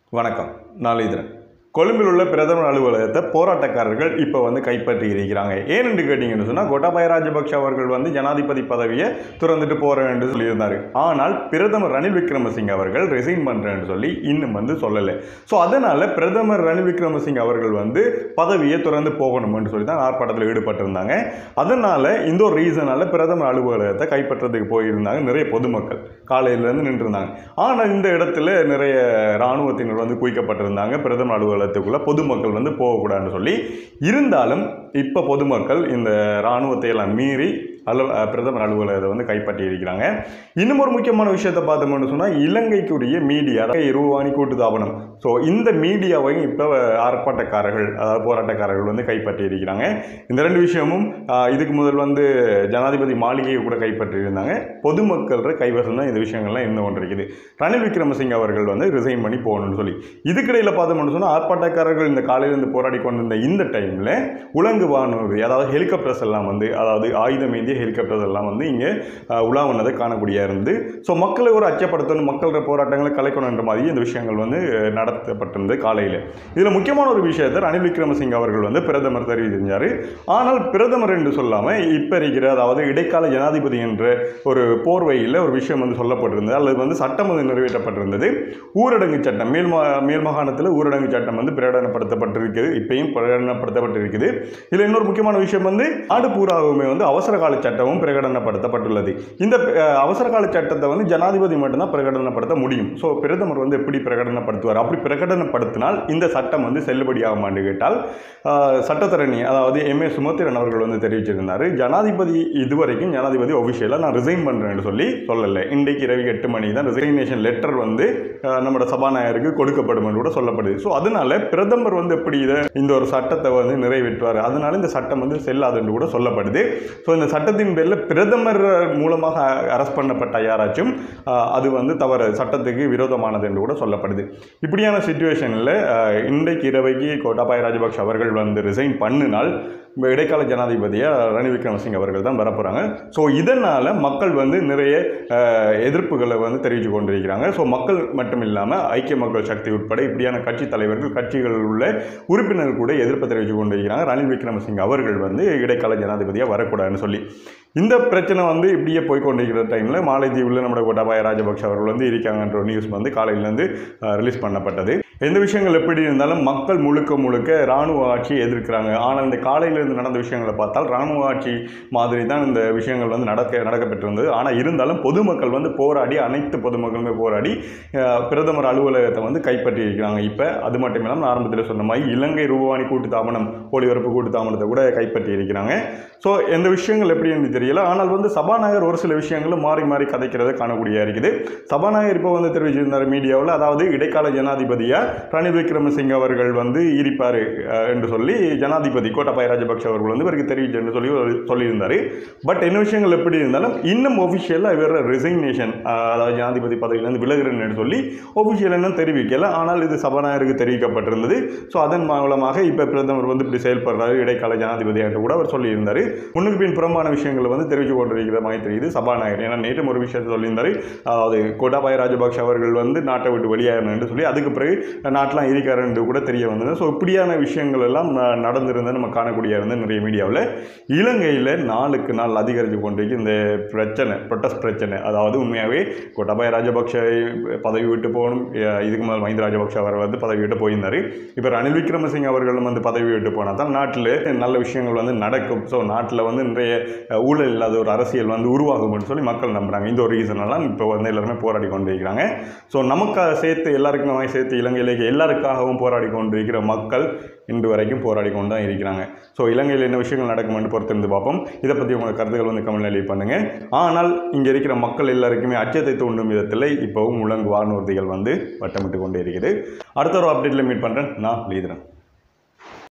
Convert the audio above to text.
வணக்கம் நாளிதரன் கொழும்பில் உள்ள பிரதமர் அலுவலகத்தை போராட்டக்காரர்கள் இப்போ வந்து கைப்பற்றி இருக்கிறாங்க ஏனென்று கேட்டிங்கன்னு சொன்னால் கோட்டாபாய ராஜபக்ஷ அவர்கள் வந்து ஜனாதிபதி பதவியை துறந்துட்டு போகிறேன் என்று சொல்லியிருந்தார் ஆனால் பிரதமர் ரணில் விக்ரமசிங்க அவர்கள் ரிசைன் பண்ணுறேன்னு சொல்லி இன்னும் வந்து சொல்லலை ஸோ அதனால் பிரதமர் ரணில் விக்ரமசிங்க அவர்கள் வந்து பதவியை துறந்து போகணும்னு சொல்லி தான் ஆர்ப்பாட்டத்தில் ஈடுபட்டிருந்தாங்க அதனால் இந்த ஒரு ரீசனால் பிரதமர் அலுவலகத்தை கைப்பற்றதுக்கு போயிருந்தாங்க நிறைய பொதுமக்கள் காலையிலேருந்து நின்றுருந்தாங்க ஆனால் இந்த இடத்துல நிறைய இராணுவத்தினர் வந்து குவிக்கப்பட்டிருந்தாங்க பிரதமர் அலுவலகத்துக்குள்ள பொதுமக்கள் வந்து போகக்கூடாதுன்னு சொல்லி இருந்தாலும் இப்போ பொதுமக்கள் இந்த இராணுவத்தை எல்லாம் மீறி அலு அஹ் பிரதமர் அலுவலகத்தை வந்து கைப்பற்றி இருக்கிறாங்க இன்னும் ஒரு முக்கியமான விஷயத்தை பார்த்தோம்னு சொன்னால் இலங்கைக்குரிய மீடியா இருவாணி கூட்டுத்தாபனம் ஸோ இந்த மீடியாவையும் இப்போ ஆர்ப்பாட்டக்காரர்கள் அதாவது போராட்டக்காரர்கள் வந்து கைப்பற்றி இருக்கிறாங்க இந்த ரெண்டு விஷயமும் ஆஹ், இதுக்கு முதல் வந்து ஜனாதிபதி மாளிகையை கூட கைப்பற்றி இருந்தாங்க பொதுமக்கள கைவசம் தான் இந்த விஷயங்கள்லாம் இருந்து கொண்டிருக்குது ரணில் விக்ரமசிங்க அவர்கள் வந்து ரிசைன் பண்ணி போகணும்னு சொல்லி இதுக்கிடையில் பார்த்தோம்னு சொன்னால் ஆர்ப்பாட்டக்காரர்கள் இந்த காலையிலிருந்து போராடி கொண்டிருந்த இந்த டைமில் உலங்கு வானூர்தி அதாவது ஹெலிகாப்டர்ஸ் எல்லாம் வந்து அதாவது ஆயுதம் ஏந்திய ஹெலிகாப்டர்ஸ் எல்லாம் வந்து இங்கே உலா வந்ததை காணக்கூடிய இருந்து ஸோ மக்களை ஒரு அச்சப்படுத்தணும் மக்களோட போராட்டங்களை கலைக்கணுன்ற மாதிரி இந்த விஷயங்கள் வந்து அஹ், நடத்தப்பட்டிருந்தது காலையில் இதில் முக்கியமான ஒரு விஷயத்தை ரணில் விக்ரமசிங்க அவர்கள் வந்து பிரதமர் தெரிவித்திருந்தார் ஆனால் பிரதமர் என்று சொல்லாமல் இப்போ இருக்கிற அதாவது இடைக்கால ஜனாதிபதி என்ற ஒரு போர்வையில் ஒரு விஷயம் வந்து சொல்லப்பட்டிருந்தது அல்லது வந்து சட்டம் வந்து நிறைவேற்றப்பட்டிருந்தது ஊரடங்கு சட்டம் மேல் மா மேல் மாகாணத்தில் ஊரடங்கு சட்டம் வந்து பிரகடனப்படுத்தப்பட்டிருக்குது இப்பயும் பிரகடனப்படுத்தப்பட்டிருக்குது இதில் இன்னொரு முக்கியமான விஷயம் வந்து நாடு பூராவுமே வந்து அவசர கால சட்டமும் பிரகடனப்படுத்தப்பட்டுள்ளது இந்த அஹ், அவசர கால சட்டத்தை வந்து ஜனாதிபதி மட்டும்தான் பிரகடனப்படுத்த முடியும் ஸோ பிரதமர் வந்து எப்படி பிரகடனப்படுத்துவார் அப்படி பிரகடனப்படுத்தினால் இந்த சட்டம் வந்து செல்லுபடியாகுமான்னு கேட்டால் ஆஹ், சட்டத்தரணி அதாவது எம் ஏ சுமத்திரன் அவர்கள் வந்து தெரிவிச்சிருந்தார் ஜனாதிபதி இதுவரைக்கும் ஜனாதிபதி ஒஃபிஷியலாக நான் ரிசைன் பண்ணுறேன்னு சொல்லி சொல்லலை இன்றைக்கு இரவு எட்டு மணி தான் ரிசைனேஷன் லெட்டர் வந்து ஆஹ், நம்மளோட சபாநாயகருக்கு கொடுக்கப்படும் என்று கூட சொல்லப்படுது ஸோ அதனால பிரதமர் வந்து எப்படி இதை இந்த ஒரு சட்டத்தை வந்து நிறைவேற்றுவார் அதனால இந்த சட்டம் வந்து செல்லாது என்று கூட சொல்லப்படுது ஸோ இந்த சட்டத்தின் பேரில் பிரதமர் மூலமாக அரெஸ்ட் பண்ணப்பட்ட யாராச்சும் ஆஹ், அது வந்து தவறு சட்டத்துக்கு விரோதமானது என்று கூட சொல்லப்படுது இப்படியான சுச்சுவேஷனில் இன்றைக்கு இரவைக்கு கோட்டாபாய ராஜபக்ஷ அவர்கள் வந்து ரிசைன் பண்ணினால் இந்த இடைக்கால ஜனாதிபதியாக ரணில் விக்ரமசிங் அவர்கள் தான் வரப்போகிறாங்க ஸோ இதனால் மக்கள் வந்து நிறைய ஆஹ், எதிர்ப்புகளை வந்து தெரிவித்து கொண்டிருக்கிறாங்க ஸோ மக்கள் மட்டும் இல்லாமல் ஐக்கிய மக்கள் சக்தி உட்பட இப்படியான கட்சி தலைவர்கள் கட்சிகளில் உள்ள உறுப்பினர்கள் கூட எதிர்ப்பு தெரிவித்து கொண்டிருக்கிறாங்க ரணில் விக்ரமசிங் அவர்கள் வந்து இடைக்கால ஜனாதிபதியாக வரக்கூடாதுன்னு சொல்லி இந்த பிரச்சனை வந்து இப்படியே போய் கொண்டிருக்கிற டைமில் மாலைதீவில் நம்ம கோட்டாபாய ராஜபக்ஷ அவர்கள் வந்து இருக்காங்கன்ற ஒரு நியூஸ் வந்து காலையிலேருந்து ரிலீஸ் பண்ணப்பட்டது எந்த விஷயங்கள் எப்படி இருந்தாலும் மக்கள் முழுக்க முழுக்க இராணுவ ஆட்சியை எதிர்க்கிறாங்க ஆனால் இந்த காலையிலேருந்து நடந்த விஷயங்களை பார்த்தால் இராணுவ ஆட்சி மாதிரி தான் இந்த விஷயங்கள் வந்து நடக்க நடக்கப்பட்டிருந்தது ஆனால் இருந்தாலும் பொதுமக்கள் வந்து போராடி அனைத்து பொதுமக்களுமே போராடி அஹ், பிரதமர் அலுவலகத்தை வந்து கைப்பற்றி இருக்கிறாங்க இப்போ அது மட்டும் இல்லாமல் நான் ஆரம்பத்தில் சொன்ன மாதிரி இலங்கை ரூபானி கூட்டு தாமனம் ஒளிபரப்பு கூட்டு தாமனத்தை கூட கைப்பற்றி இருக்கிறாங்க ஸோ எந்த விஷயங்கள் எப்படி என்று தெரியல ஆனால் வந்து சபாநாயகர் ஒரு சில விஷயங்களும் மாறி மாறி கதைக்கிறத காணக்கூடிய இருக்குது சபாநாயகர் இப்போ வந்து தெரிவிச்சிருந்தார் மீடியாவில் அதாவது இடைக்கால ஜனாதிபதியாக ரணில் விக்ரமசிங்க அவர்கள் வந்து இருப்பார் அஹ், என்று சொல்லி ஜனாதிபதி கோட்டாபாய ராஜபக்ஷ அவர்கள் வந்து இவருக்கு தெரிவிச்சு என்று சொல்லி ஒரு- சொல்லியிருந்தார் பட் என்ன விஷயங்கள் எப்படி இருந்தாலும் இன்னும் ஒஃபிஷியலாக இவர் ரெசிக்னேஷன் அதாவது ஜனாதிபதி பதவியிலேருந்து விலகுறேன்னு சொல்லி ஒஃபிஷியல் இன்னும் தெரிவிக்கல ஆனால் இது சபாநாயகருக்கு தெரிவிக்கப்பட்டிருந்தது ஸோ அதன் மூலமாக இப்போ பிரதமர் வந்து இப்படி செயல்படுறாரு இடைக்கால ஜனாதிபதி என்று கூட அவர் சொல்லியிருந்தார் முன்னுக்கு பின் புறம்பான விஷயங்களை வந்து தெரிவித்து கொண்டிருக்கிற மாதிரி தெரியுது சபாநாயகர் ஏன்னா நேற்று ஒரு விஷயத்தை சொல்லியிருந்தாரு அதாவது கோட்டாபாய ராஜபக்ஷ அவர்கள் வந்து நாட்டை விட்டு வெளியேறணும்னு சொல்லி அதுக்கு பிறகு நாட்டெலாம் இருக்காருன்னு கூட தெரிய வந்தது ஸோ இப்படியான விஷயங்கள் எல்லாம் ந- நடந்திருந்தது நம்ம காணக்கூடிய இருந்தது நிறைய மீடியாவில் இலங்கையில் நாளுக்கு நாள் அதிகரித்து கொண்டிருக்கு இந்த பிரச்சனை ப்ரொட்டஸ்ட் பிரச்சனை அதாவது உண்மையாகவே கோட்டாபாய ராஜபக்ஷ பதவி விட்டு போகணும் அஹ் இதுக்கு முதல் மஹிந்த ராஜபக்ஷ அவர் வந்து பதவி விட்டு போயிருந்தார் இப்போ ரணில் விக்ரமசிங்க அவர்களும் வந்து பதவி விட்டு போனால் தான் நாட்டில் நல்ல விஷயங்கள் வந்து நடக்கும் ஸோ நாட்டில் வந்து நிறைய அஹ், ஊழல் இல்லாத ஒரு அரசியல் வந்து உருவாகும்னு சொல்லி மக்கள் நம்புறாங்க இந்த ஒரு ரீசனெல்லாம் இப்போ வந்து எல்லாருமே போராடி கொண்டிருக்கிறாங்க ஸோ நமக்காக சேர்த்து எல்லாருக்குமே சேர்த்து இலங்கையிலேயே எல்லாருக்காகவும் போராடி கொண்டிருக்கிற மக்கள் இன்று வரைக்கும் போராடி கொண்டு தான் இருக்கிறாங்க ஸோ இலங்கையில் என்ன விஷயங்கள் நடக்குமென்று பொறுத்திருந்து பார்ப்போம் இதை பற்றி உங்கள் கருத்துக்கள் வந்து கமெண்ட்ல லீவ் பண்ணுங்கள் ஆனால் இங்கே இருக்கிற மக்கள் எல்லாருக்குமே அச்சத்தை தூண்டும் விதத்தில் இப்போவும் முழங்கு வானூர்திகள் வந்து வட்டமிட்டு கொண்டே இருக்குது அடுத்த ஒரு அப்டேட்டில் மீட் பண்ணுறேன் நான் லீதரன்